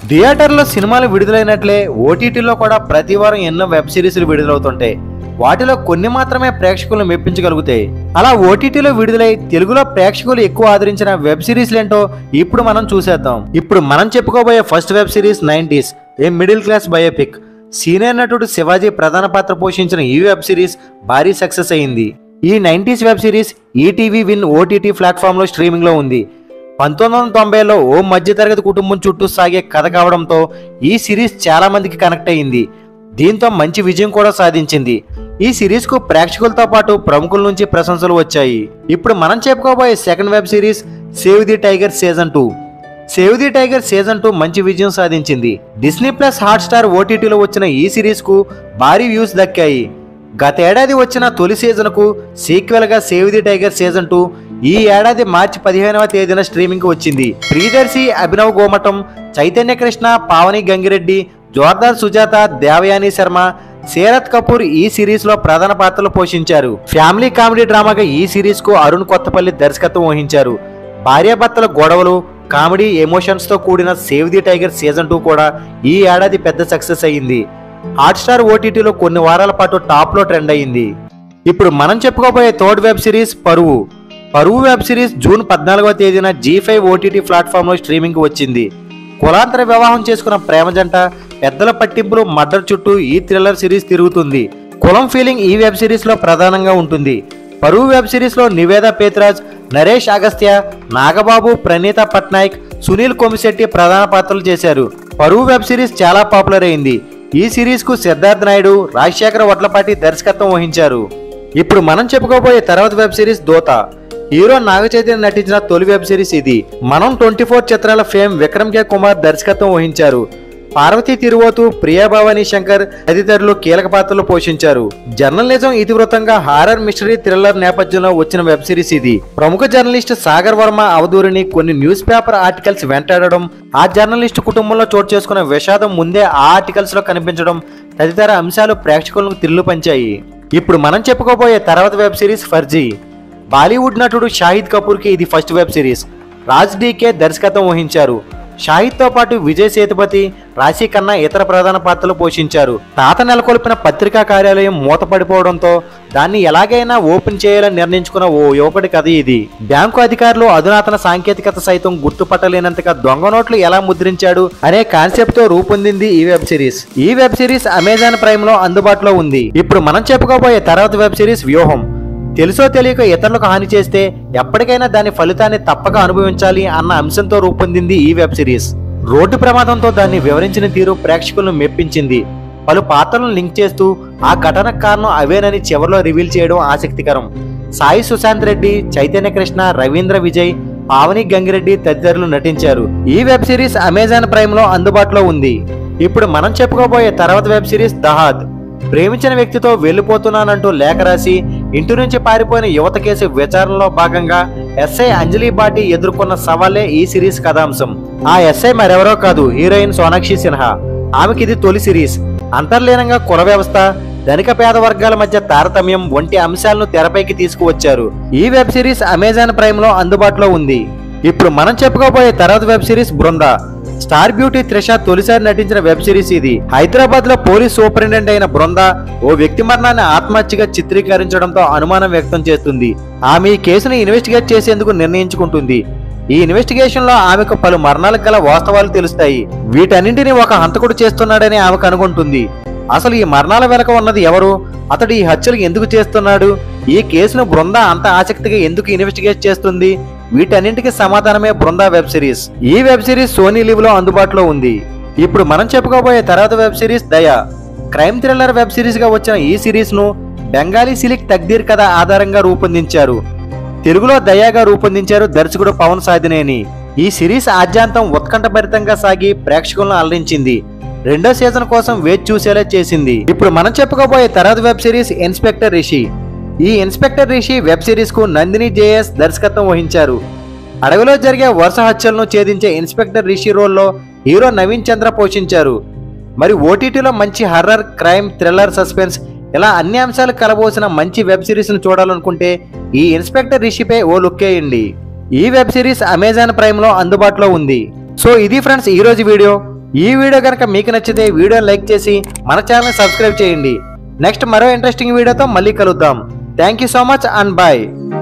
థియేటర్లో సినిమాలు విడుదలైనట్లే ఓటీటీలో కూడా ప్రతి వారం ఎన్నో వెబ్ సిరీస్లు విడుదలవుతుంటాయి వాటిలో కొన్ని మాత్రమే ప్రేక్షకులను మెప్పించగలుగుతాయి అలా ఓటీటీలో విడుదలై తెలుగులో ప్రేక్షకులు ఎక్కువ ఆదరించిన వెబ్ సిరీస్లు ఏంటో ఇప్పుడు మనం చూసేద్దాం ఇప్పుడు మనం చెప్పుకోబోయే first web series nineties a middle class biopic senior నటుడు శివాజీ ప్రధాన పాత్ర పోషించిన ఈ వెబ్ సిరీస్ భారీ సక్సెస్ అయింది ఈ nineties web series ETV Win OTT ప్లాట్ఫామ్లో స్ట్రీమింగ్లో ఉంది పంతొమ్మిది వందల తొంభైలో ఓ మధ్యతరగతి కుటుంబం చుట్టూ సాగే కథ కావడంతో ఈ సిరీస్ చాలా మందికి కనెక్ట్ అయింది దీంతో మంచి విజయం కూడా సాధించింది ఈ సిరీస్ కు ప్రేక్షకులతో పాటు ప్రముఖుల నుంచి ప్రశంసలు వచ్చాయి ఇప్పుడు మనం చెప్పుకోబోయే second web series save the tiger season two save the tiger season two మంచి విజయం సాధించింది డిస్నీ ప్లస్ హాట్ స్టార్ ఓటీటీలో వచ్చిన ఈ సిరీస్ కు భారీ వ్యూస్ దక్కాయి గత ఏడాది వచ్చిన తొలి సీజన్ కు సీక్వెల్ గా save the tiger season two ఈ ఏడాది మార్చి పదిహేనవ తేదీన స్ట్రీమింగ్ కు వచ్చింది ప్రియదర్శి అభినవ్ గోమటం చైతన్య కృష్ణ పావని గంగిరెడ్డి జోర్దార్ సుజాత దేవయాని శర్మ శరత్ కపూర్ ఈ సిరీస్ లో ప్రధాన పాత్రలు పోషించారు ఫ్యామిలీ కామెడీ డ్రామాగా ఈ సిరీస్ కు అరుణ్ కొత్తపల్లి దర్శకత్వం వహించారు భార్యాభర్తల గొడవలు కామెడీ ఎమోషన్స్ తో కూడిన save the tiger season two కూడా ఈ ఏడాది పెద్ద సక్సెస్ అయ్యింది హాట్స్టార్ ఓటీటీలో కొన్ని వారాల పాటు టాప్ లో ట్రెండ్ అయ్యింది ఇప్పుడు మనం చెప్పుకోబోయే థర్డ్ వెబ్ సిరీస్ పరువు పరువు వెబ్ సిరీస్ జూన్ పద్నాలుగవ తేదీన జీ ఫైవ్ ఓటీటీ ప్లాట్ఫామ్ లో స్ట్రీమింగ్ కు వచ్చింది కులాంతర వివాహం చేసుకున్న ప్రేమ జంట పెద్దల పట్టింపులు మర్డర్ చుట్టూ ఈ థ్రిల్లర్ సిరీస్ తిరుగుతుంది కులం ఫీలింగ్ ఈ వెబ్ సిరీస్ లో ప్రధానంగా ఉంటుంది పరువు వెబ్ సిరీస్ లో నివేద పేత్రాజ్ నరేష్ అగస్త్య నాగబాబు ప్రణీత పట్నాయక్ సునీల్ కొమిశెట్టి ప్రధాన పాత్రలు చేశారు పరువు వెబ్ సిరీస్ చాలా పాపులర్ అయింది ఈ సిరీస్ కు సిద్ధార్థ్ నాయుడు రాజశేఖర వడ్లపాటి దర్శకత్వం వహించారు ఇప్పుడు మనం చెప్పుకోబోయే తర్వాత web series Dhootha hero Naga Chaitanya నటించిన తొలి వెబ్ సిరీస్ ఇది మనం ట్వంటీ ఫోర్ చిత్రాల ఫేమ్ విక్రమ్ కే కుమార్ దర్శకత్వం వహించారు పార్వతీ తిరువోతు ప్రియాభవాని శంకర్ తదితరులు కీలక పాత్రలు పోషించారు జర్నలిజం ఇతివృత్తంగా హారర్ మిస్టరీ థ్రిల్లర్ నేపథ్యంలో వచ్చిన వెబ్ సిరీస్ ఇది ప్రముఖ జర్నలిస్ట్ సాగర్ వర్మ అవధూరిని కొన్ని న్యూస్ పేపర్ ఆర్టికల్స్ వెంటాడడం ఆ జర్నలిస్ట్ కుటుంబంలో చోటు చేసుకున్న విషాదం ముందే ఆ ఆర్టికల్స్ లో కనిపించడం తదితర అంశాలు ప్రేక్షకులకు తిల్లు పంచాయి ఇప్పుడు మనం చెప్పుకోబోయే తర్వాత వెబ్ సిరీస్ ఫర్జీ బాలీవుడ్ నటుడు షాహిద్ కపూర్ కి ఇది first web series Raj DK దర్శకత్వం వహించారు షాహిద్ తో పాటు విజయ్ సేతుపతి రాశి ఖన్నా ఇతర ప్రధాన పాత్రలు పోషించారు తాత నెలకొల్పిన పత్రికా కార్యాలయం మూతపడిపోవడంతో దాన్ని ఎలాగైనా ఓపెన్ చేయాలని నిర్ణయించుకున్న ఓ యువకుడి కథ ఇది బ్యాంకు అధికారులు అధునాతన సాంకేతికత సైతం గుర్తుపట్టలేనంతగా దొంగ నోట్లు ఎలా ముద్రించాడు అనే కాన్సెప్ట్ తో రూపొందింది ఈ వెబ్ సిరీస్ ఈ వెబ్ సిరీస్ అమెజాన్ ప్రైమ్ లో అందుబాటులో ఉంది ఇప్పుడు మనం చెప్పుకోబోయే తర్వాత వెబ్ సిరీస్ వ్యూహం తెలుసో తెలియక ఇతరులకు హాని చేస్తే ఎప్పటికైనా దాని ఫలితాన్ని తప్పక అనుభవించాలి అన్న అంశంతో రూపొందింది ఈ వెబ్ సిరీస్ రోడ్డు ప్రమాదంతో దాన్ని వివరించిన తీరు ప్రేక్షకులను మెప్పించింది పలు పాత్రలను లింక్ చేస్తూ ఆ ఘటనకు కారణం అవేనని చివరిలో రివీల్ చేయడం ఆసక్తికరం సాయి సుశాంత్ రెడ్డి చైతన్య కృష్ణ రవీంద్ర విజయ్ పావని గంగిరెడ్డి తదితరులు నటించారు ఈ వెబ్ సిరీస్ అమెజాన్ ప్రైమ్ లో అందుబాటులో ఉంది ఇప్పుడు మనం చెప్పుకోబోయే తర్వాత వెబ్ సిరీస్ దహాద్ ప్రేమించిన వ్యక్తితో వెళ్లిపోతున్నానంటూ లేఖ రాసి ఇంటి నుంచి పారిపోయిన యువత కేసు విచారణలో భాగంగా ఎస్ఐ అంజలి బాటి ఎదుర్కొన్న సవాలే ఈ సిరీస్ కథాంశం ఆ ఎస్ఐ మరెవరో కాదు హీరోయిన్ సోనాక్షి సిన్హా ఆమెకి ఇది తొలి సిరీస్ అంతర్లీనంగా కుల వ్యవస్థ ధనిక పేద వర్గాల మధ్య తారతమ్యం వంటి అంశాలను తెరపైకి తీసుకువచ్చారు ఈ వెబ్ సిరీస్ అమెజాన్ ప్రైమ్ లో అందుబాటులో ఉంది ఇప్పుడు మనం చెప్పుకోబోయే తర్వాత web series Brinda star beauty Trisha తొలిసారి నటించిన వెబ్ సిరీస్ ఇది హైదరాబాద్ లో పోలీస్ సూపరింటెండెంట్ అయిన బృంద ఓ వ్యక్తి మరణాన్ని ఆత్మహత్యగా చిత్రీకరించడంతో అనుమానం వ్యక్తం చేస్తుంది ఆమె ఈ కేసును ఇన్వెస్టిగేట్ చేసేందుకు నిర్ణయించుకుంటుంది ఈ ఇన్వెస్టిగేషన్ లో ఆమెకు పలు మరణాలకు గల వాస్తవాలు తెలుస్తాయి వీటన్నింటినీ ఒక హంతకుడు చేస్తున్నాడని ఆమెకు అనుకుంటుంది అసలు ఈ మరణాల వెనక ఉన్నది ఎవరు అతడు ఈ హత్యలు ఎందుకు చేస్తున్నాడు ఈ కేసును బృంద అంత ఆసక్తిగా ఎందుకు ఇన్వెస్టిగేట్ చేస్తుంది వీటన్నింటికి సమాధానమే బృందా వెబ్ సిరీస్ ఈ వెబ్ సిరీస్ సోనీ లివ్ లో అందుబాటులో ఉంది ఇప్పుడు మనం చెప్పుకోబోయే తర్వాత web series Daya crime thriller web series గా వచ్చిన ఈ సిరీస్ ను బెంగాలీ సిలిక్ తగ్దీర్ కథ ఆధారంగా రూపొందించారు తెలుగులో దయాగా రూపొందించారు దర్శకుడు పవన్ సాధినేని ఈ సిరీస్ ఆద్యాంతం ఉత్కంఠభరితంగా సాగి ప్రేక్షకులను అలరించింది రెండో సీజన్ కోసం వేచి చూసేలా చేసింది ఇప్పుడు మనం చెప్పుకోబోయే తర్వాత వెబ్ సిరీస్ ఇన్స్పెక్టర్ రిషి ఈ ఇన్స్పెక్టర్ రిషి వెబ్ సిరీస్ కు నందిని జేఎస్ దర్శకత్వం వహించారు అడవిలో జరిగే వరుస హత్యలను ఛేదించే ఇన్స్పెక్టర్ రిషి రోల్లో హీరో నవీన్ చంద్ర పోషించారు మరి ఓటీటీలో మంచి హర్రర్ క్రైమ్ థ్రిల్లర్ సస్పెన్స్ ఇలా అన్ని అంశాలు కలబోసిన మంచి వెబ్ సిరీస్ ను చూడాలనుకుంటే ఈ ఇన్స్పెక్టర్ రిషిపై ఓ లుక్ వేయండి ఈ వెబ్ సిరీస్ అమెజాన్ ప్రైమ్ లో అందుబాటులో ఉంది సో ఇది ఫ్రెండ్స్ ఈ రోజు వీడియో ఈ వీడియో కనుక మీకు నచ్చితే వీడియోని లైక్ చేసి మన ఛానల్ సబ్స్క్రైబ్ చేయండి నెక్స్ట్ మరో ఇంట్రెస్టింగ్ వీడియోతో మళ్ళీ కలుద్దాం thank you so much and bye